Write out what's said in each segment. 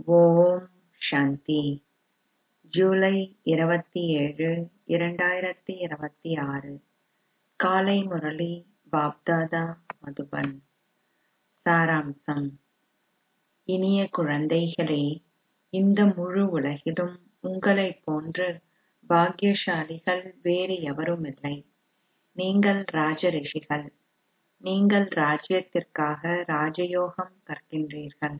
ஓம் சாந்தி ஜூலை இருபத்தி ஏழு இரண்டாயிரத்தி இருபத்தி ஆறு காலை முரளி பாப்தாதா மதுபன் சாராம்சம் இனிய குழந்தைகளே இந்த முழு உலகிலும் உங்களைப் போன்று பாக்கியசாலிகள் வேறு எவருமில்லை நீங்கள் ராஜரிஷிகள் நீங்கள் ராஜ்யத்திற்காக ராஜயோகம் கற்கின்றீர்கள்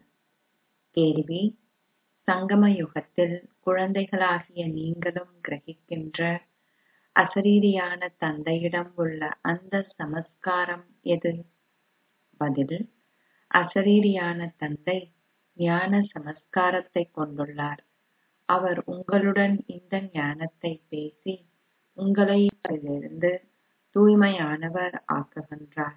கேள்வி சங்கம யுகத்தில் குழந்தைகளாகிய நீங்களும் கிரகிக்கின்ற அசரீரியான தந்தையிடம் உள்ள அந்த சமஸ்காரம் எது பதில் அசரீரியான தந்தை ஞான சமஸ்காரத்தை கொண்டுள்ளார் அவர் உங்களுடன் இந்த ஞானத்தை பேசி உங்களை அதிலிருந்து தூய்மையானவர் ஆக்குகின்றார்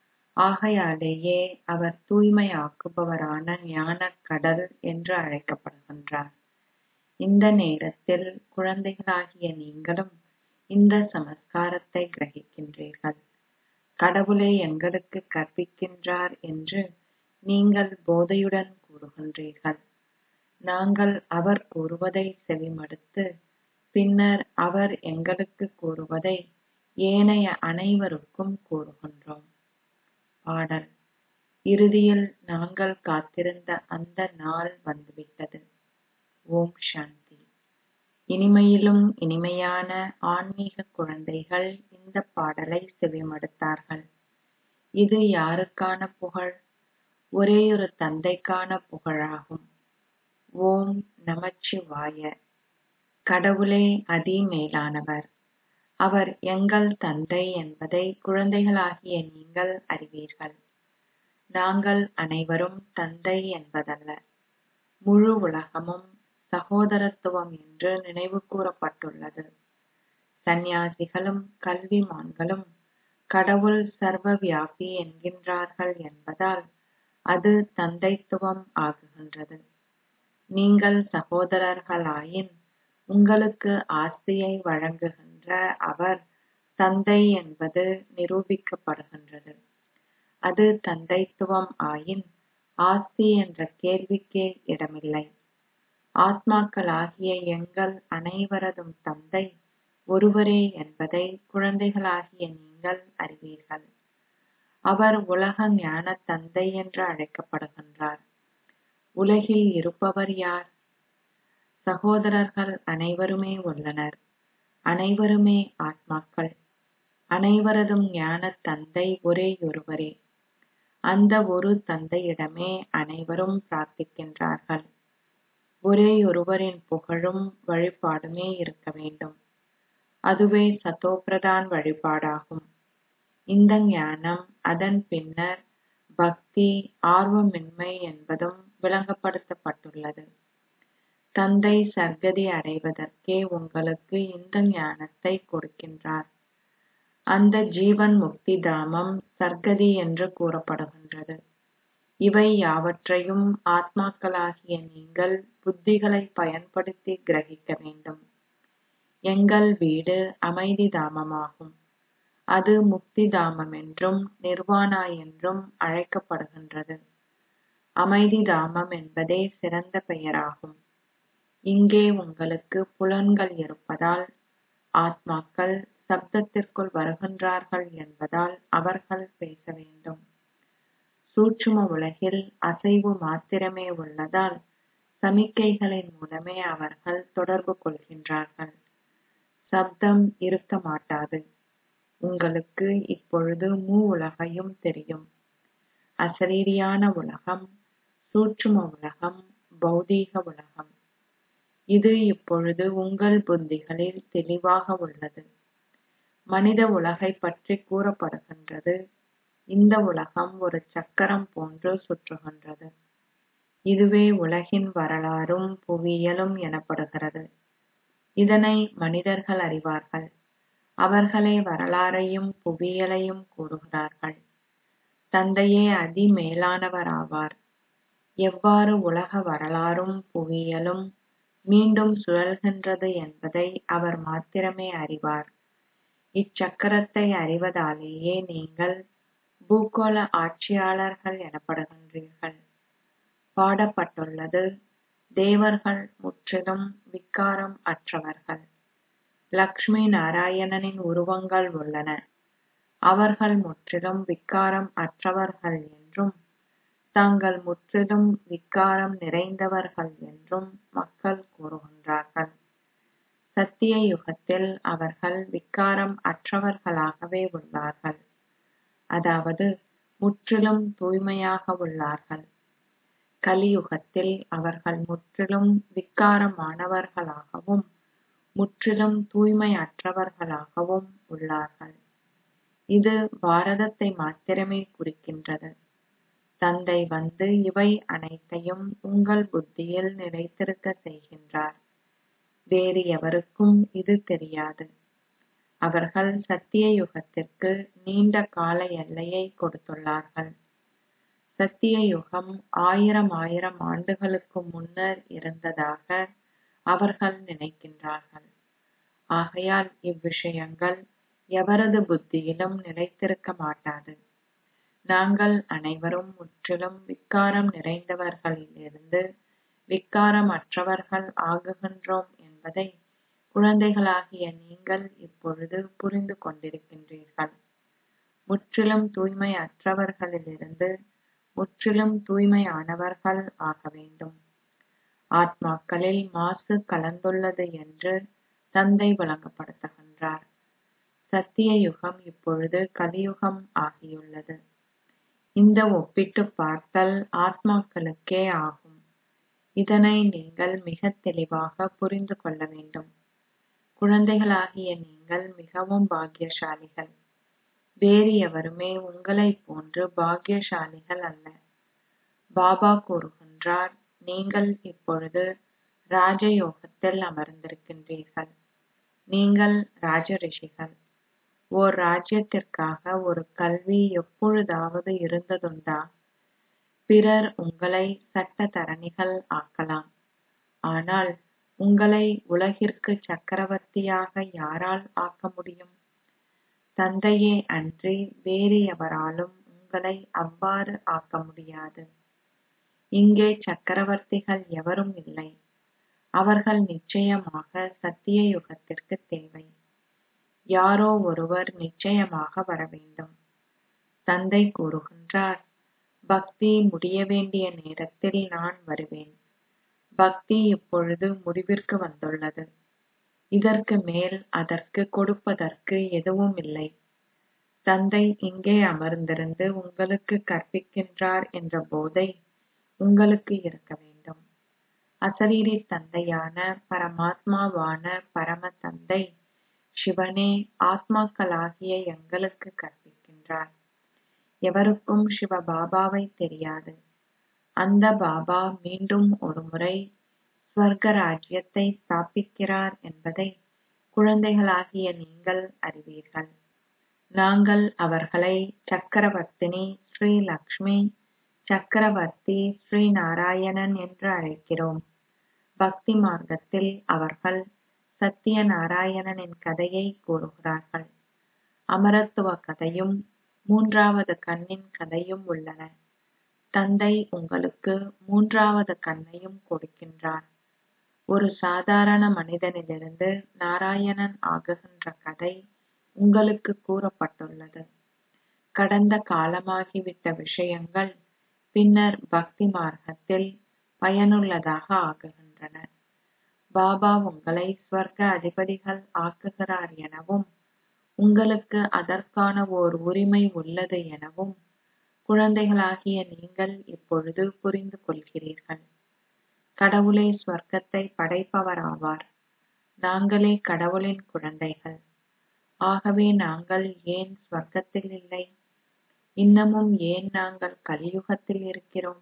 ஆகையாலேயே அவர் தூய்மையாக்குபவரான ஞானக் கடல் என்று அழைக்கப்படுகின்றார் இந்த நேரத்தில் குழந்தைகளாகிய நீங்களும் இந்த சமஸ்காரத்தை கிரகிக்கின்றீர்கள் கடவுளே எங்களுக்கு கற்பிக்கின்றார் என்று நீங்கள் போதையுடன் கூறுகின்றீர்கள் நாங்கள் அவர் கூறுவதை செவிமடுத்து பின்னர் அவர் எங்களுக்கு கூறுவதை ஏனைய அனைவருக்கும் கூறுகின்றோம் பாடல் இறுதியில் நாங்கள் காத்திருந்த அந்த நாள் வந்துவிட்டது ஓம் சாந்தி இனிமையிலும் இனிமையான ஆன்மீக குழந்தைகள் இந்த பாடலை செவிமடுத்தார்கள் இது யாருக்கான புகழ் ஒரேயொரு தந்தைக்கான புகழாகும் ஓம் நமச்சிவாய கடவுளே அதி மேலானவர் அவர் எங்கள் தந்தை என்பதை குழந்தைகளாகிய நீங்கள் அறிவீர்கள் நாங்கள் அனைவரும் தந்தை என்பதல்ல முழு உலகமும் சகோதரத்துவம் என்று நினைவு கூறப்பட்டுள்ளது சந்நியாசிகளும் கல்விமான்களும் கடவுள் சர்வ வியாபி என்கின்றார்கள் என்பதால் அது தந்தைத்துவம் ஆகுகின்றது நீங்கள் சகோதரர்களாயின் உங்களுக்கு ஆஸ்தியை வழங்குகின்ற அவர் தந்தை என்பது நிரூபிக்கப்படுகின்றது அது தந்தைத்துவம் ஆயின் ஆஸ்தி என்ற கேள்விக்கே இடமில்லை ஆத்மாக்களாகிய எங்கள் அனைவரதும் தந்தை ஒருவரே என்பதை குழந்தைகளாகிய நீங்கள் அறிவீர்கள் அவர் உலக ஞான தந்தை என்று அழைக்கப்படுகின்றார் உலகில் இருப்பவர் யார் சகோதரர்கள் அனைவருமே உள்ளனர் அனைவருமே ஆத்மாக்கள் அனைவரதும் ஞான தந்தை ஒரேயொருவரே அந்த ஒரு தந்தையிடமே அனைவரும் பிரார்த்திக்கின்றார்கள் ஒரேயொருவரின் புகழும் வழிபாடுமே இருக்க வேண்டும் அதுவே சதோபிரதான் வழிபாடாகும் இந்த ஞானம் அதன் பின்னர் பக்தி ஆர்வமின்மை என்பதும் விளங்கப்படுத்தப்பட்டுள்ளது தந்தை சர்க்கதி அடைவதற்கே உங்களுக்கு இந்த ஞானத்தை கொடுக்கின்றார் அந்த ஜீவன் முக்தி தாமம் சர்க்கதி என்று கூறப்படுகின்றது இவை யாவற்றையும் ஆத்மாக்களாகிய நீங்கள் புத்திகளை பயன்படுத்தி கிரகிக்க வேண்டும் எங்கள் வீடு அமைதி தாமமாகும் அது முக்தி தாமம் என்றும் நிர்வாணா என்றும் அழைக்கப்படுகின்றது அமைதி தாமம் என்பதே சிறந்த பெயராகும் இங்கே உங்களுக்கு புலன்கள் இருப்பதால் ஆத்மாக்கள் சப்தத்திற்குள் வருகின்றார்கள் என்பதால் அவர்கள் பேச வேண்டும் சூட்சும உலகில் அசைவு மாத்திரமே உள்ளதால் சமிக்கைகளின் மூலமே அவர்கள் தொடர்பு கொள்கின்றார்கள் சப்தம் இருக்க மாட்டாது உங்களுக்கு இப்பொழுது மூ உலகையும் தெரியும் அசரீரியான உலகம் சூட்சும உலகம் பௌதீக உலகம் இது இப்பொழுது உங்கள் புத்திகளில் தெளிவாக உள்ளது மனித உலகை பற்றி கூறப்படுகின்றது இந்த உலகம் ஒரு சக்கரம் போன்று சுற்றுகின்றது இதுவே உலகின் வரலாறும் புவியியலும் எனப்படுகிறது இதனை மனிதர்கள் அறிவார்கள் அவர்களே வரலாறையும் புவியியலையும் கூறுகிறார்கள் தந்தையே அதி மேலானவர் ஆவார் எவ்வாறு உலக வரலாறும் புவியியலும் மீண்டும் சுழல்கின்றது என்பதை அவர் மாத்திரமே அறிவார் இச்சக்கரத்தை அறிவதாலேயே நீங்கள் பூகோள ஆட்சியாளர்கள் எனப்படுகின்றீர்கள் பாடப்பட்டுள்ளது தேவர்கள் முற்றிலும் விக்காரம் அற்றவர்கள் லக்ஷ்மி நாராயணனின் உருவங்கள் உள்ளன அவர்கள் முற்றிலும் விக்காரம் அற்றவர்கள் என்றும் தாங்கள் முற்றிலும் விக்காரம் நிறைந்தவர்கள் என்றும் மக்கள் கூறுகின்றார்கள் சத்திய யுகத்தில் அவர்கள் விக்காரம் அற்றவர்களாகவே உள்ளார்கள் அதாவது முற்றிலும் தூய்மையாக உள்ளார்கள் கலியுகத்தில் அவர்கள் முற்றிலும் விக்காரமானவர்களாகவும் முற்றிலும் தூய்மையற்றவர்களாகவும் உள்ளார்கள் இது பாரதத்தை மாத்திரமே குறிக்கின்றது தந்தை வந்து இவை அனைத்தையும் உங்கள் புத்தியில் நிலைத்திருக்க செய்கின்றார் வேறு எவருக்கும் இது தெரியாது அவர்கள் சத்திய யுகத்திற்கு நீண்ட கால எல்லையை கொடுத்துள்ளார்கள் சத்திய யுகம் ஆயிரம் ஆயிரம் ஆண்டுகளுக்கு முன்னர் இருந்ததாக அவர்கள் நினைக்கின்றார்கள் ஆகையால் இவ்விஷயங்கள் எவரது புத்தியிலும் நிலைத்திருக்க மாட்டாது நாங்கள் அனைவரும் முற்றிலும் விக்காரம் நிறைந்தவர்களிலிருந்து விக்காரம் அற்றவர்கள் ஆகுகின்றோம் என்பதை குழந்தைகளாகிய நீங்கள் இப்பொழுது புரிந்து கொண்டிருக்கின்றீர்கள் முற்றிலும் தூய்மை அற்றவர்களிலிருந்து முற்றிலும் தூய்மையானவர்கள் ஆக வேண்டும் ஆத்மாக்களில் மாசு கலந்துள்ளது என்று தந்தை விளங்கப்படுத்துகின்றார் சத்திய யுகம் இப்பொழுது கலியுகம் ஆகியுள்ளது இந்த ஒப்பிட்டு பார்த்தல் ஆத்மாக்களுக்கே ஆகும் இதனை நீங்கள் மிக தெளிவாக புரிந்து கொள்ள வேண்டும் குழந்தைகளாகிய நீங்கள் மிகவும் பாக்கியசாலிகள் வேறு எவருமே உங்களைப் போன்று பாக்கியசாலிகள் அல்ல பாபா கூறுகின்றார் நீங்கள் இப்பொழுது ராஜயோகத்தில் அமர்ந்திருக்கின்றீர்கள் நீங்கள் ராஜ ரிஷிகள் ஓர் ராஜ்யத்திற்காக ஒரு கல்வி எப்பொழுதாவது இருந்ததுண்டா பிறர் உங்களை சட்டத்தரணிகள் ஆக்கலாம் ஆனால் உங்களை உலகிற்கு சக்கரவர்த்தியாக யாரால் ஆக்க முடியும் தந்தையே அன்றி வேறு எவராலும் உங்களை அவ்வாறு ஆக்க முடியாது இங்கே சக்கரவர்த்திகள் எவரும் இல்லை அவர்கள் நிச்சயமாக சத்திய யுகத்திற்கு தேவை யாரோ ஒருவர் நிச்சயமாக வர வேண்டும் தந்தை கூறுகின்றார் பக்தி முடிய வேண்டிய நேரத்தில் நான் வருவேன் பக்தி இப்பொழுது முடிவிற்கு வந்துள்ளது இதற்கு மேல் அதற்கு கொடுப்பதற்கு எதுவும் இல்லை தந்தை இங்கே அமர்ந்திருந்து உங்களுக்கு கற்பிக்கின்றார் என்ற போதை உங்களுக்கு இருக்க வேண்டும் அசரீரி தந்தையான பரமாத்மாவான பரம தந்தை சிவனே ஆத்மாக்களாகிய எங்களுக்கு கற்பிக்கின்றார் எவருக்கும் சிவ பாபாவை தெரியாது அந்த பாபா மீண்டும் ஒருமுறை ஸ்வர்க ராஜ்யத்தை ஸ்தாபிக்கிறார் என்பதை குழந்தைகளாகிய நீங்கள் அறிவீர்கள் நாங்கள் அவர்களை சக்கரவர்த்தினி ஸ்ரீ லக்ஷ்மி சக்கரவர்த்தி ஸ்ரீ நாராயணன் என்று அழைக்கிறோம் பக்தி மார்க்கத்தில் அவர்கள் சத்திய நாராயணனின் கதையை கூறுகிறார்கள் அமரத்துவ கதையும் மூன்றாவது கண்ணின் கதையும் உள்ளன தந்தை உங்களுக்கு மூன்றாவது கண்ணையும் கொடுக்கின்றார் ஒரு சாதாரண மனிதனிலிருந்து நாராயணன் ஆகுகின்ற கதை உங்களுக்கு கூறப்பட்டுள்ளது கடந்த காலமாகிவிட்ட விஷயங்கள் பின்னர் பக்தி மார்க்கத்தில் பயனுள்ளதாக ஆகுகின்றன பாபா உங்களை ஸ்வர்க அதிபதிகள் ஆக்குகிறார் எனவும் உங்களுக்கு அதற்கான ஓர் உரிமை உள்ளது எனவும் குழந்தைகளாகிய நீங்கள் இப்பொழுது புரிந்து கொள்கிறீர்கள் கடவுளே ஸ்வர்க்கத்தை படைப்பவராவார் நாங்களே கடவுளின் குழந்தைகள் ஆகவே நாங்கள் ஏன் ஸ்வர்க்கத்தில் இல்லை இன்னமும் ஏன் நாங்கள் கலியுகத்தில் இருக்கிறோம்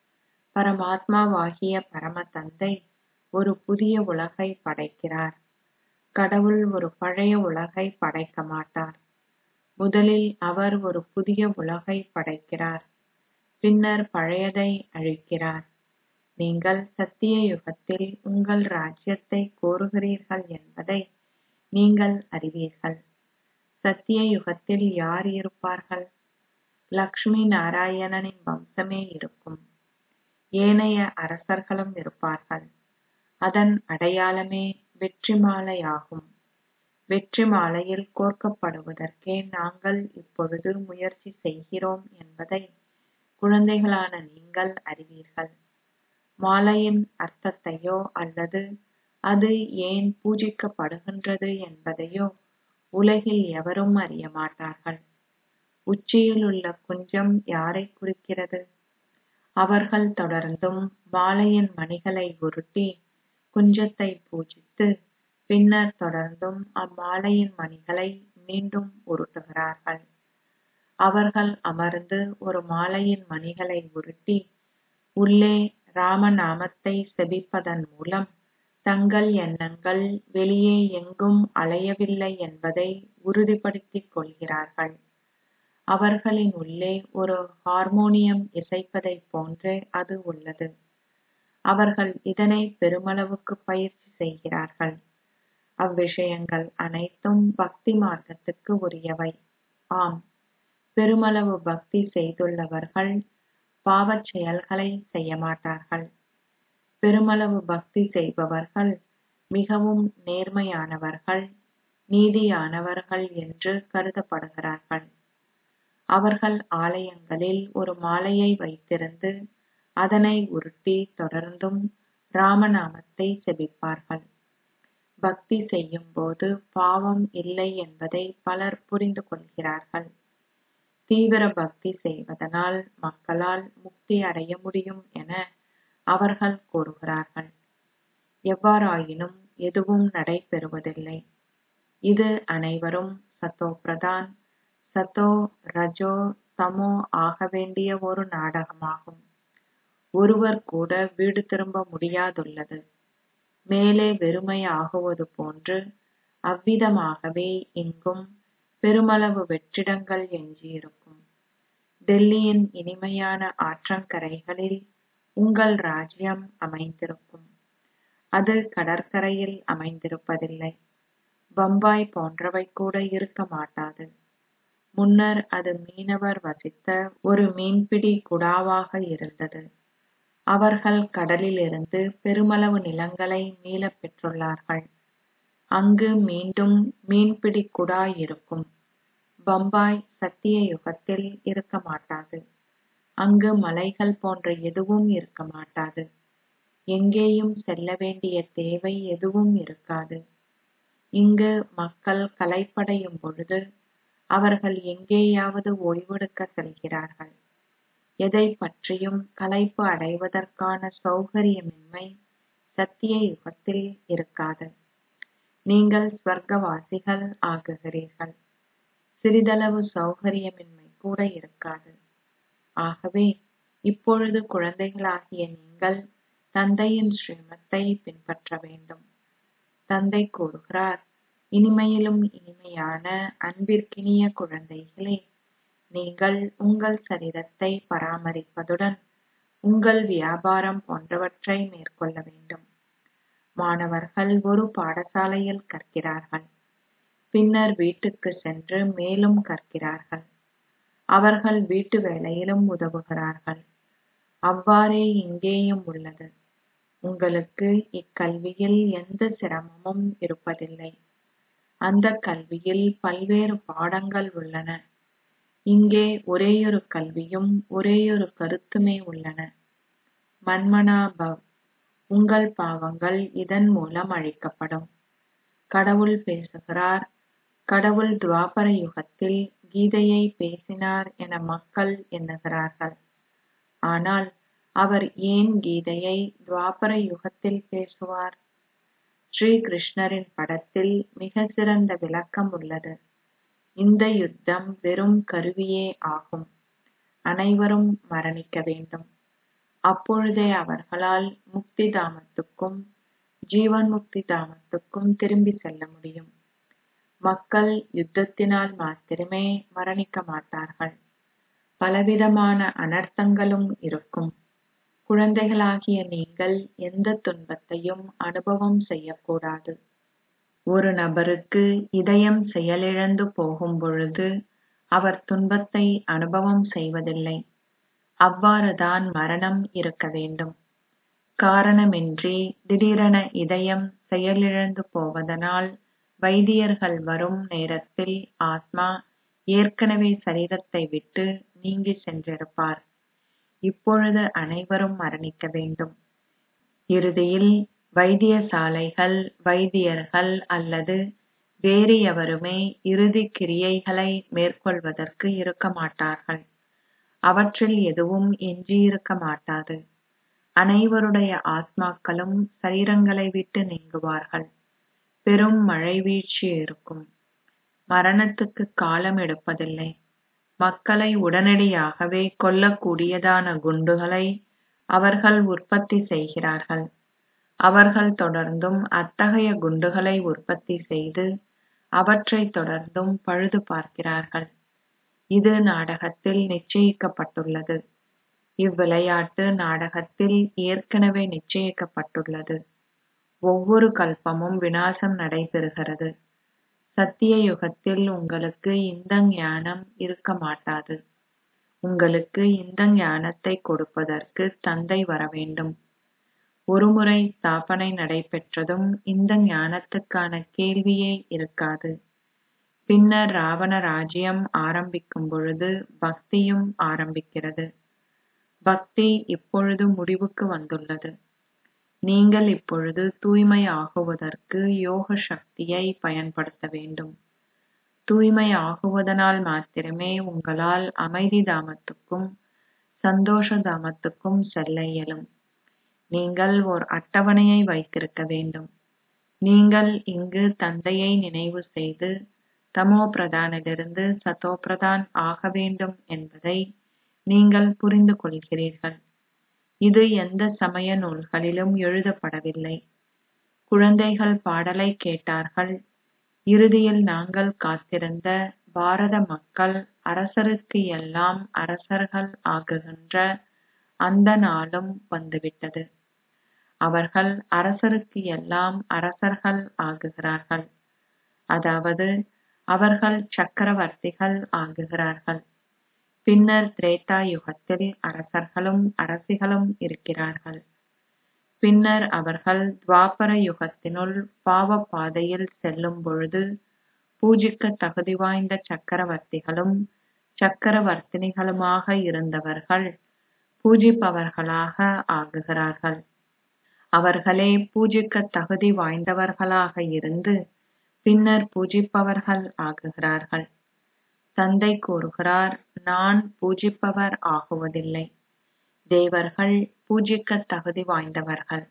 பரமாத்மாவாகிய பரம தந்தை ஒரு புதிய உலகை படைக்கிறார் கடவுள் ஒரு பழைய உலகை படைக்க மாட்டார் முதலில் அவர் ஒரு புதிய உலகை படைக்கிறார் பின்னர் பழையதை அழிக்கிறார் நீங்கள் சத்திய யுகத்தில் உங்கள் ராஜ்யத்தை கோருகிறீர்கள் என்பதை நீங்கள் அறிவீர்கள் சத்திய யுகத்தில் யார் இருப்பார்கள் லக்ஷ்மி நாராயணனின் வம்சமே இருக்கும் ஏனைய அரசர்களும் இருப்பார்கள் அதன் அடையாளமே வெற்றி மாலையாகும் வெற்றி மாலையில் கோர்க்கப்படுவதற்கே நாங்கள் இப்பொழுது முயற்சி செய்கிறோம் என்பதை குழந்தைகளான நீங்கள் அறிவீர்கள் மாலையின் அர்த்தத்தையோ அல்லது அது ஏன் பூஜிக்கப்படுகின்றது என்பதையோ உலகில் எவரும் அறிய மாட்டார்கள் உச்சியில் உள்ள குஞ்சம் யாரை குறிக்கிறது அவர்கள் தொடர்ந்தும் மாலையின் மணிகளை உருட்டி குஞ்சத்தை பூஜித்து பின்னர் தொடர்ந்தும் அம்மாலையின் மணிகளை மீண்டும் உருட்டுகிறார்கள் அவர்கள் அமர்ந்து ஒரு மாலையின் மணிகளை உருட்டி உள்ளே ராமநாமத்தை செபிப்பதன் மூலம் தங்கள் எண்ணங்கள் வெளியே எங்கும் அலையவில்லை என்பதை உறுதிப்படுத்திக் கொள்கிறார்கள் அவர்களின் உள்ளே ஒரு ஹார்மோனியம் இசைப்பதைப் போன்றே அது உள்ளது அவர்கள் இதனை பெருமளவுக்கு பயிற்சி செய்கிறார்கள் அவ்விஷயங்கள் அனைத்தும் பக்தி மார்க்கத்துக்கு உரியவை ஆம் பெருமளவு பக்தி செய்துள்ளவர்கள் பாவச் செயல்களை செய்ய மாட்டார்கள் பெருமளவு பக்தி செய்பவர்கள் மிகவும் நேர்மையானவர்கள் நீதியானவர்கள் என்று கருதப்படுகிறார்கள் அவர்கள் ஆலயங்களில் ஒரு மாலையை வைத்திருந்து அதனை உருட்டி தொடர்ந்தும் ராமநாமத்தை செபிப்பார்கள் பக்தி செய்யும் போது பாவம் இல்லை என்பதை பலர் புரிந்து கொள்கிறார்கள் தீவிர பக்தி செய்வதனால் மக்களால் முக்தி அடைய முடியும் என அவர்கள் கூறுகிறார்கள் எவ்வாறாயினும் எதுவும் நடைபெறுவதில்லை இது அனைவரும் சத்தோ பிரதான் சத்தோ ரஜோ தமோ ஆக வேண்டிய ஒரு நாடகமாகும் ஒருவர் கூட வீடு திரும்ப முடியாதுள்ளது மேலே வெறுமை ஆகுவது போன்று அவ்விதமாகவே இங்கும் பெருமளவு வெற்றிடங்கள் எஞ்சியிருக்கும் டெல்லியின் இனிமையான ஆற்றங்கரைகளில் உங்கள் ராஜ்யம் அமைந்திருக்கும் அது கடற்கரையில் அமைந்திருப்பதில்லை பம்பாய் போன்றவை கூட இருக்க மாட்டாது முன்னர் அது மீனவர் வசித்த ஒரு மீன்பிடி குடாவாக இருந்தது அவர்கள் கடலிலிருந்து பெருமளவு நிலங்களை மீளப் பெற்றுள்ளார்கள் அங்கு மீண்டும் மீன்பிடி குடா இருக்கும் பம்பாய் சத்திய யுகத்தில் இருக்க மாட்டாது அங்கு மலைகள் போன்ற எதுவும் இருக்க மாட்டாது எங்கேயும் செல்ல வேண்டிய தேவை எதுவும் இருக்காது இங்கு மக்கள் களைப்படையும் பொழுது அவர்கள் எங்கேயாவது ஓய்வெடுக்க செல்கிறார்கள் எதை பற்றியும் களைப்பு அடைவதற்கான சௌகரியமின்மை சத்திய யுகத்தில் இருக்காது நீங்கள் ஸ்வர்க்கவாசிகள் ஆகுகிறீர்கள் சிறிதளவு சௌகரியமின்மை கூட இருக்காது ஆகவே இப்பொழுது குழந்தைகளாகிய நீங்கள் தந்தையின் ஸ்ரீமத்தை பின்பற்ற வேண்டும் தந்தை கூறுகிறார் இனிமையிலும் இனிமையான அன்பிற்கினிய குழந்தைகளே நீங்கள் உங்கள் சரீரத்தை பராமரிப்பதுடன் உங்கள் வியாபாரம் போன்றவற்றை மேற்கொள்ள வேண்டும் மாணவர்கள் ஒரு பாடசாலையில் கற்கிறார்கள் பின்னர் வீட்டுக்கு சென்று மேலும் கற்கிறார்கள் அவர்கள் வீட்டு வேலையிலும் உதவுகிறார்கள் அவ்வாறே இங்கேயும் உள்ளது உங்களுக்கு இக்கல்வியில் எந்த சிரமமும் இருப்பதில்லை அந்த கல்வியில் பல்வேறு பாடங்கள் உள்ளன இங்கே ஒரேயொரு கல்வியும் ஒரேயொரு கருத்துமே உள்ளன மன்மனா பவ் உங்கள் பாவங்கள் இதன் மூலம் அழிக்கப்படும் கடவுள் பேசுகிறார் கடவுள் துவாபர யுகத்தில் கீதையை பேசினார் என மக்கள் எண்ணுகிறார்கள் ஆனால் அவர் ஏன் கீதையை துவாபர யுகத்தில் பேசுவார் ஸ்ரீ கிருஷ்ணரின் படத்தில் மிக சிறந்த விளக்கம் உள்ளது இந்த யுத்தம் வெறும் கருவியே ஆகும் அனைவரும் மரணிக்க வேண்டும் அப்பொழுதே அவர்களால் முக்தி தாமத்துக்கும் ஜீவன் முக்தி தாமத்துக்கும் திரும்பி செல்ல முடியும் மக்கள் யுத்தத்தினால் மாத்திரமே மரணிக்க மாட்டார்கள் பலவிதமான அனர்த்தங்களும் இருக்கும் குழந்தைகளாகிய நீங்கள் எந்த துன்பத்தையும் அனுபவம் செய்யக்கூடாது ஒரு நபருக்கு இதயம் செயலிழந்து போகும் பொழுது அவர் துன்பத்தை அனுபவம் செய்வதில்லை அவ்வாறுதான் மரணம் இருக்க வேண்டும் காரணமின்றி திடீரென இதயம் செயலிழந்து போவதனால் வைத்தியர்கள் வரும் நேரத்தில் ஆத்மா ஏற்கனவே சரீரத்தை விட்டு நீங்கி சென்றிருப்பார் இப்பொழுது அனைவரும் மரணிக்க வேண்டும் இறுதியில் வைத்தியசாலைகள் வைத்தியர்கள் அல்லது வேறு எவருமே இறுதி கிரியைகளை மேற்கொள்வதற்கு இருக்க மாட்டார்கள் அவற்றில் எதுவும் எஞ்சியிருக்க மாட்டாது அனைவருடைய ஆத்மாக்களும் சரீரங்களை விட்டு நீங்குவார்கள் பெரும் மழை வீழ்ச்சி இருக்கும் மரணத்துக்கு காலம் எடுப்பதில்லை மக்களை உடனடியாகவே கொல்லக்கூடியதான குண்டுகளை அவர்கள் உற்பத்தி செய்கிறார்கள் அவர்கள் தொடர்ந்தும் அத்தகைய குண்டுகளை உற்பத்தி செய்து அவற்றை தொடர்ந்தும் பழுது பார்க்கிறார்கள் இது நாடகத்தில் நிச்சயிக்கப்பட்டுள்ளது இவ்விளையாட்டு நாடகத்தில் ஏற்கனவே நிச்சயிக்கப்பட்டுள்ளது ஒவ்வொரு கல்பமும் விநாசம் நடைபெறுகிறது சத்திய யுகத்தில் உங்களுக்கு இந்த ஞானம் இருக்க மாட்டாது உங்களுக்கு இந்த ஞானத்தை கொடுப்பதற்கு தந்தை வர வேண்டும் ஒருமுறை ஸ்தாபனை நடைபெற்றதும் இந்த ஞானத்துக்கான கேள்வியே இருக்காது பின்னர் ராவண ராஜ்யம் ஆரம்பிக்கும் பொழுது பக்தியும் ஆரம்பிக்கிறது பக்தி இப்பொழுது முடிவுக்கு வந்துள்ளது நீங்கள் இப்பொழுது தூய்மை ஆகுவதற்கு யோக சக்தியை பயன்படுத்த வேண்டும் தூய்மை ஆகுவதனால் மாத்திரமே உங்களால் அமைதி தாமத்துக்கும் சந்தோஷ தாமத்துக்கும் செல்ல இயலும் நீங்கள் ஓர் அட்டவணையை வைத்திருக்க வேண்டும் நீங்கள் இங்கு தந்தையை நினைவு செய்து தமோ பிரதானிலிருந்து சதோ பிரதான் ஆக வேண்டும் என்பதை நீங்கள் புரிந்து கொள்கிறீர்கள் இது எந்த சமய நூல்களிலும் எழுதப்படவில்லை குழந்தைகள் பாடலை கேட்டார்கள் இறுதியில் நாங்கள் காத்திருந்த பாரத மக்கள் அரசருக்கு எல்லாம் அரசர்கள் ஆகுகின்ற அந்த நாளும் வந்துவிட்டது அவர்கள் அரசருக்கு எல்லாம் அரசர்கள் ஆகுகிறார்கள் அதாவது அவர்கள் சக்கரவர்த்திகள் ஆகுகிறார்கள் பின்னர் திரேதா யுகத்தில் அரசர்களும் அரசிகளும் இருக்கிறார்கள் பின்னர் அவர்கள் துவாபர யுகத்தினுள் பாவ பாதையில் செல்லும் பொழுது பூஜிக்க தகுதி வாய்ந்த சக்கரவர்த்திகளும் சக்கரவர்த்தினிகளுமாக இருந்தவர்கள் பூஜிப்பவர்களாக ஆகுகிறார்கள் அவர்களே பூஜிக்க தகுதி வாய்ந்தவர்களாக இருந்து பின்னர் பூஜிப்பவர்கள் ஆகுகிறார்கள் தந்தை கூறுகிறார் நான் பூஜிப்பவர் ஆகுவதில்லை தேவர்கள் பூஜிக்க தகுதி வாய்ந்தவர்கள்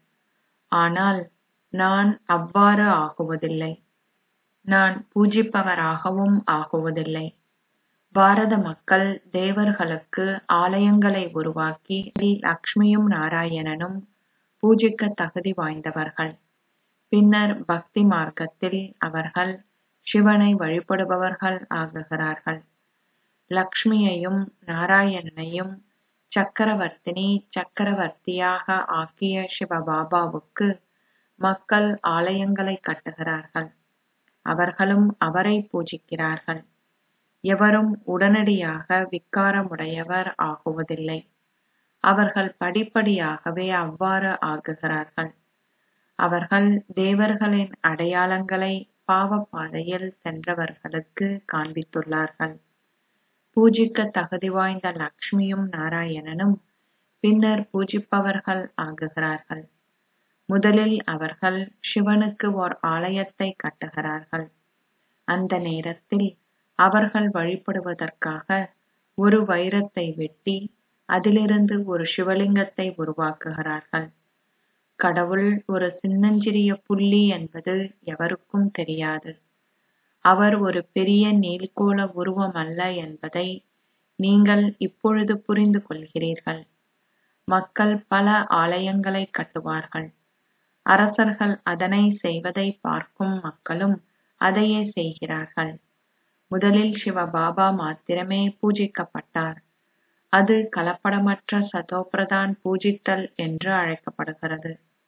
ஆனால் நான் அவ்வாறு ஆகுவதில்லை நான் பூஜிப்பவராகவும் ஆகுவதில்லை பாரத மக்கள் தேவர்களுக்கு ஆலயங்களை உருவாக்கி லக்ஷ்மியும் நாராயணனும் பூஜிக்க தகுதி வாய்ந்தவர்கள் பின்னர் பக்தி மார்க்கத்தில் அவர்கள் சிவனை வழிபடுபவர்கள் ஆகுகிறார்கள் லக்ஷ்மியையும் நாராயணனையும் சக்கரவர்த்தினி சக்கரவர்த்தியாக ஆக்கிய சிவபாபாவுக்கு மக்கள் ஆலயங்களை கட்டுகிறார்கள் அவர்களும் அவரை பூஜிக்கிறார்கள் எவரும் உடனடியாக விக்காரமுடையவர் ஆகுவதில்லை அவர்கள் படிப்படியாகவே அவ்வாறு ஆகுகிறார்கள் அவர்கள் தேவர்களின் அடையாளங்களை பாவ பாதையில் சென்றவர்களுக்கு காண்பித்துள்ளார்கள் பூஜிக்க தகுதி வாய்ந்த லக்ஷ்மியும் நாராயணனும் பின்னர் பூஜிப்பவர்கள் ஆகுகிறார்கள் முதலில் அவர்கள் சிவனுக்கு ஓர் ஆலயத்தை கட்டுகிறார்கள் அந்த நேரத்தில் அவர்கள் வழிபடுவதற்காக ஒரு வைரத்தை வெட்டி அதிலிருந்து ஒரு சிவலிங்கத்தை உருவாக்குகிறார்கள் கடவுள் ஒரு சின்னஞ்சிறிய புள்ளி என்பது எவருக்கும் தெரியாது அவர் ஒரு பெரிய நீள்கோள உருவம் அல்ல என்பதை நீங்கள் இப்பொழுது புரிந்து கொள்கிறீர்கள் மக்கள் பல ஆலயங்களை கட்டுவார்கள் அரசர்கள் அதனை செய்வதை பார்க்கும் மக்களும் அதையே செய்கிறார்கள் முதலில் சிவபாபா மாத்திரமே பூஜிக்கப்பட்டார் அது கலப்படமற்ற சதோபிரதான் பூஜித்தல் என்று அழைக்கப்படுகிறது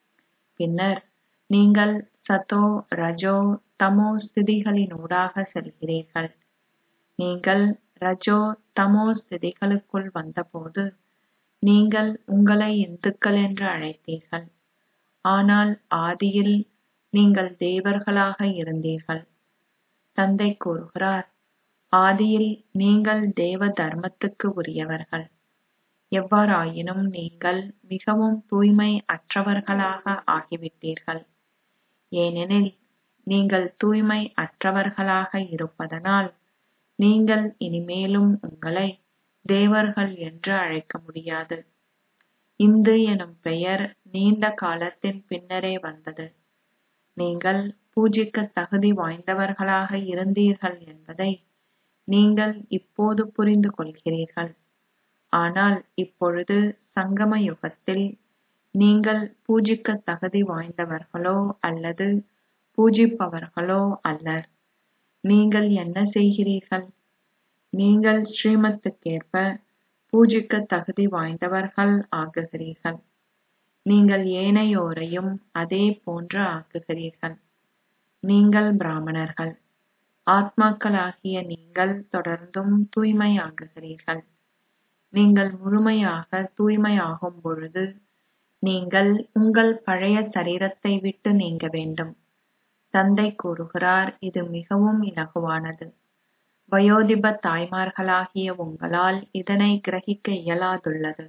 பின்னர் நீங்கள் சதோ ரஜோ தமோ ஸ்திதிகளினூடாக செல்கிறீர்கள் நீங்கள் ரஜோ தமோ ஸ்திதிகளுக்குள் வந்தபோது நீங்கள் உங்களை இந்துக்கள் என்று அழைத்தீர்கள் ஆனால் ஆதியில் நீங்கள் தேவர்களாக இருந்தீர்கள் தந்தை கூறுகிறார் ஆதியில் நீங்கள் தேவ தர்மத்துக்கு உரியவர்கள் எவ்வாறாயினும் நீங்கள் மிகவும் தூய்மை அற்றவர்களாக ஆகிவிட்டீர்கள் ஏனெனில் நீங்கள் தூய்மை அற்றவர்களாக இருப்பதனால் நீங்கள் இனிமேலும் உங்களை தேவர்கள் என்று அழைக்க முடியாது இந்து எனும் பெயர் நீண்ட காலத்தின் பின்னரே வந்தது நீங்கள் பூஜிக்க தகுதி வாய்ந்தவர்களாக இருந்தீர்கள் என்பதை நீங்கள் இப்போது புரிந்து கொள்கிறீர்கள் ஆனால் இப்பொழுது சங்கம யுகத்தில் நீங்கள் பூஜிக்க தகுதி வாய்ந்தவர்களோ அல்லது பூஜிப்பவர்களோ அல்லர் நீங்கள் என்ன செய்கிறீர்கள் நீங்கள் ஸ்ரீமத்துக்கேற்ப பூஜிக்க தகுதி வாய்ந்தவர்கள் ஆகுகிறீர்கள் நீங்கள் ஏனையோரையும் அதே போன்று ஆக்குகிறீர்கள் நீங்கள் பிராமணர்கள் ஆத்மாக்களாகிய நீங்கள் தொடர்ந்தும் தூய்மையாகுகிறீர்கள் நீங்கள் முழுமையாக தூய்மையாகும் பொழுது நீங்கள் உங்கள் பழைய சரீரத்தை விட்டு நீங்க வேண்டும் தந்தை கூறுகிறார் இது மிகவும் இலகுவானது வயோதிப தாய்மார்களாகிய உங்களால் இதனை கிரகிக்க இயலாதுள்ளது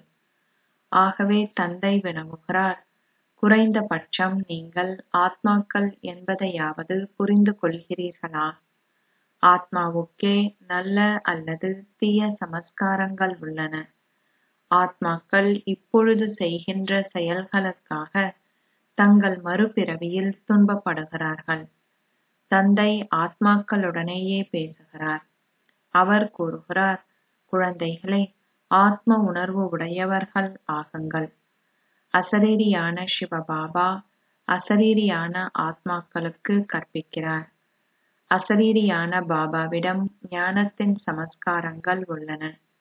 ஆகவே தந்தை வினவுகிறார் குறைந்தபட்சம் நீங்கள் ஆத்மாக்கள் என்பதையாவது புரிந்து கொள்கிறீர்களா ஆத்மாவுக்கே நல்ல அல்லது தீய சமஸ்காரங்கள் உள்ளன ஆத்மாக்கள் இப்பொழுது செய்கின்ற செயல்களுக்காக தங்கள் மறுபிறவியில் துன்பப்படுகிறார்கள் தந்தை ஆத்மாக்களுடனேயே பேசுகிறார் அவர் கூறுகிறார் குழந்தைகளே ஆத்ம உணர்வு உடையவர்கள் ஆகுங்கள் அசரீரியான சிவபாபா அசரீரியான ஆத்மாக்களுக்கு கற்பிக்கிறார் அசரீரியான பாபாவிடம் ஞானத்தின் சமஸ்காரங்கள் உள்ளன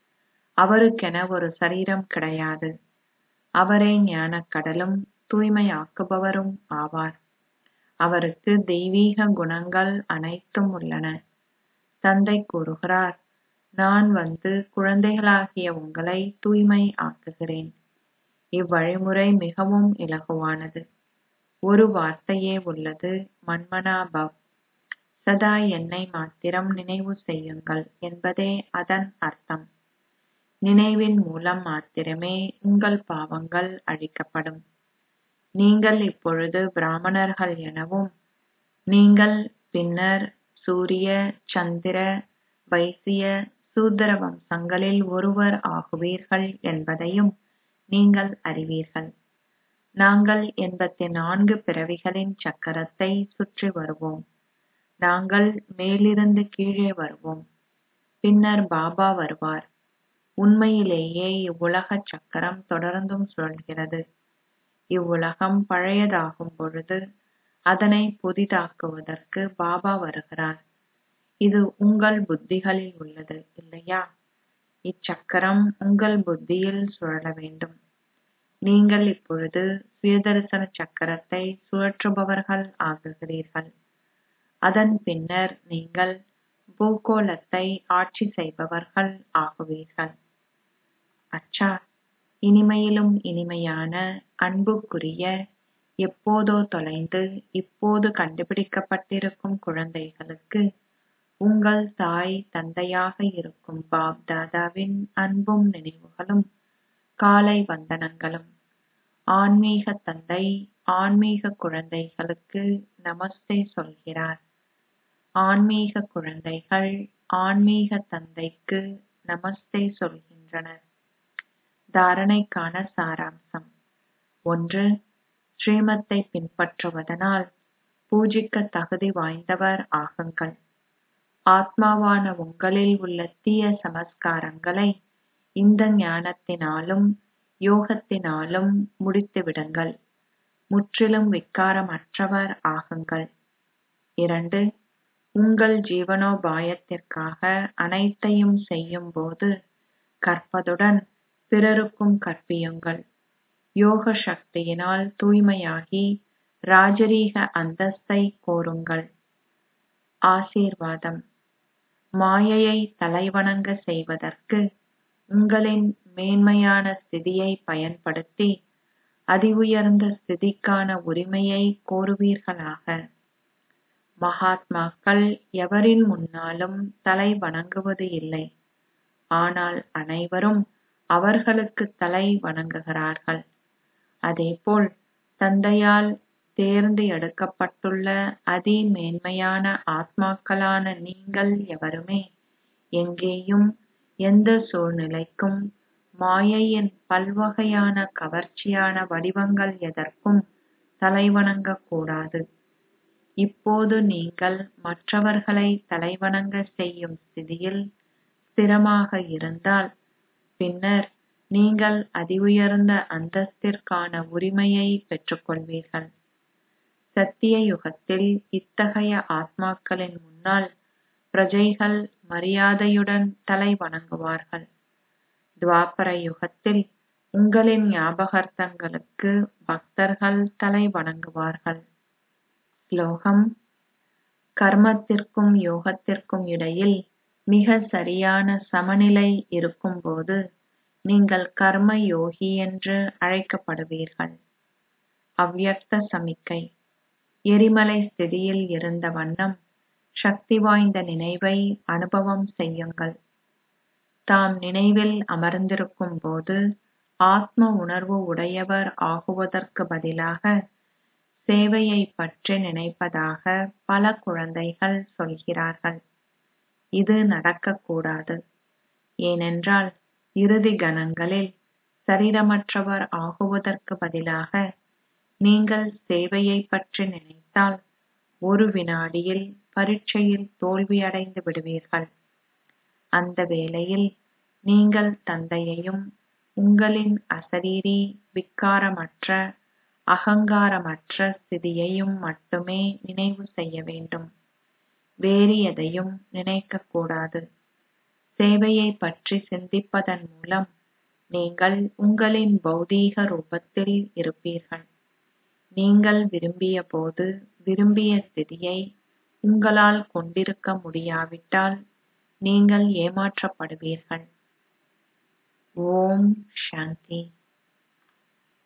அவருக்கென ஒரு சரீரம் கிடையாது அவரே ஞானக் கடலும் தூய்மையாக்குபவரும் ஆவார் அவருக்கு தெய்வீக குணங்கள் அனைத்தும் உள்ளன தந்தை கூறுகிறார் நான் வந்து குழந்தைகளாகிய உங்களை தூய்மை ஆக்குகிறேன் இவ்வழிமுறை மிகவும் இலகுவானது ஒரு வார்த்தையே உள்ளது மன்மனா பவ் சதா என்னை மாத்திரம் நினைவு செய்யுங்கள் என்பதே அதன் அர்த்தம் நினைவின் மூலம் மாத்திரமே உங்கள் பாவங்கள் அழிக்கப்படும் நீங்கள் இப்பொழுது பிராமணர்கள் எனவும் நீங்கள் பின்னர் சூரிய சந்திர வைசிய சூத்திர வம்சங்களில் ஒருவர் ஆகுவீர்கள் என்பதையும் நீங்கள் அறிவீர்கள் நாங்கள் எண்பத்தி நான்கு பிறவிகளின் சக்கரத்தை சுற்றி வருவோம் நாங்கள் மேலிருந்து கீழே வருவோம் பின்னர் பாபா வருவார் உண்மையிலேயே இவ்வுலக சக்கரம் தொடர்ந்தும் சுழல்கிறது இவ்வுலகம் பழையதாகும் பொழுது அதனை புதிதாக்குவதற்கு பாபா வருகிறார் இது உங்கள் புத்திகளில் உள்ளது இல்லையா இச்சக்கரம் உங்கள் புத்தியில் சுழல வேண்டும் நீங்கள் இப்பொழுது சுயதரிசன சக்கரத்தை சுழற்றுபவர்கள் ஆகுகிறீர்கள் அதன் பின்னர் நீங்கள் பூகோளத்தை ஆட்சி செய்பவர்கள் ஆகுவீர்கள் அச்சா இனிமையிலும் இனிமையான அன்புக்குரிய எப்போதோ தொலைந்து இப்போது கண்டுபிடிக்கப்பட்டிருக்கும் குழந்தைகளுக்கு உங்கள் தாய் தந்தையாக இருக்கும் பாப் தாதாவின் அன்பும் நினைவுகளும் காலை வந்தனங்களும் ஆன்மீக தந்தை ஆன்மீக குழந்தைகளுக்கு நமஸ்தே சொல்கிறார் ஆன்மீக குழந்தைகள் ஆன்மீக தந்தைக்கு நமஸ்தே சொல்கின்றனர் தாரணைக்கான சாராம்சம் ஒன்று ஸ்ரீமத்தை பின்பற்றுவதனால் பூஜிக்க தகுதி வாய்ந்தவர் ஆகுங்கள் ஆத்மாவான உங்களில் உள்ள தீய சமஸ்காரங்களை இந்த ஞானத்தினாலும் யோகத்தினாலும் முடித்துவிடுங்கள் முற்றிலும் விக்காரமற்றவர் ஆகுங்கள் இரண்டு உங்கள் ஜீவனோபாயத்திற்காக அனைத்தையும் செய்யும் போது கற்பதுடன் பிறருக்கும் கற்பியுங்கள் யோக சக்தியினால் தூய்மையாகி ராஜரீக அந்தஸ்தை கோருங்கள் ஆசீர்வாதம் மாயையை தலைவணங்க செய்வதற்கு உங்களின் மேன்மையான ஸ்திதியை பயன்படுத்தி அதி உயர்ந்த ஸ்திதிக்கான உரிமையை கோருவீர்களாக மகாத்மாக்கள் எவரின் முன்னாலும் தலை வணங்குவது இல்லை ஆனால் அனைவரும் அவர்களுக்கு தலை வணங்குகிறார்கள் அதேபோல் தந்தையால் தேர்ந்து எடுக்கப்பட்டுள்ள அதி மேன்மையான ஆத்மாக்களான நீங்கள் எவருமே எங்கேயும் எந்த சூழ்நிலைக்கும் மாயையின் பல்வகையான கவர்ச்சியான வடிவங்கள் எதற்கும் தலைவணங்கக் கூடாது இப்போது நீங்கள் மற்றவர்களை தலைவணங்க செய்யும் ஸ்திதியில் ஸ்திரமாக இருந்தால் பின்னர் நீங்கள் அதி உயர்ந்த அந்தஸ்திற்கான உரிமையை பெற்றுக்கொள்வீர்கள் சத்திய யுகத்தில் இத்தகைய ஆத்மாக்களின் முன்னால் பிரஜைகள் மரியாதையுடன் தலை வணங்குவார்கள் துவாபர யுகத்தில் உங்களின் ஞாபகார்த்தங்களுக்கு பக்தர்கள் தலை வணங்குவார்கள் ஸ்லோகம் கர்மத்திற்கும் யோகத்திற்கும் இடையில் மிக சரியான சமநிலை இருக்கும்போது நீங்கள் கர்ம யோகி என்று அழைக்கப்படுவீர்கள் அவ்யக்த சமிக்கை எரிமலை ஸ்திதியில் இருந்த வண்ணம் சக்தி வாய்ந்த நினைவை அனுபவம் செய்யுங்கள் தாம் நினைவில் அமர்ந்திருக்கும் போது ஆத்ம உணர்வு உடையவர் ஆகுவதற்கு பதிலாக சேவையை பற்றி நினைப்பதாக பல குழந்தைகள் சொல்கிறார்கள் இது நடக்கக்கூடாது ஏனென்றால் இறுதி கணங்களில் சரீரமற்றவர் ஆகுவதற்கு பதிலாக நீங்கள் சேவையை பற்றி நினைத்தால் ஒரு வினாடியில் பரீட்சையில் தோல்வியடைந்து விடுவீர்கள் அந்த வேளையில் நீங்கள் தந்தையையும் உங்களின் அசரீரி விக்காரமற்ற அகங்காரமற்ற ஸ்திதியையும் மட்டுமே நினைவு செய்ய வேண்டும் வேறு எதையும் நினைக்கக் கூடாது சேவையை பற்றி சிந்திப்பதன் மூலம் நீங்கள் உங்களின் பௌதீக ரூபத்தில் இருப்பீர்கள் நீங்கள் விரும்பிய போது விரும்பிய ஸ்திதியை உங்களால் கொண்டிருக்க முடியாவிட்டால் நீங்கள் ஏமாற்றப்படுவீர்கள் ஓம் சாந்தி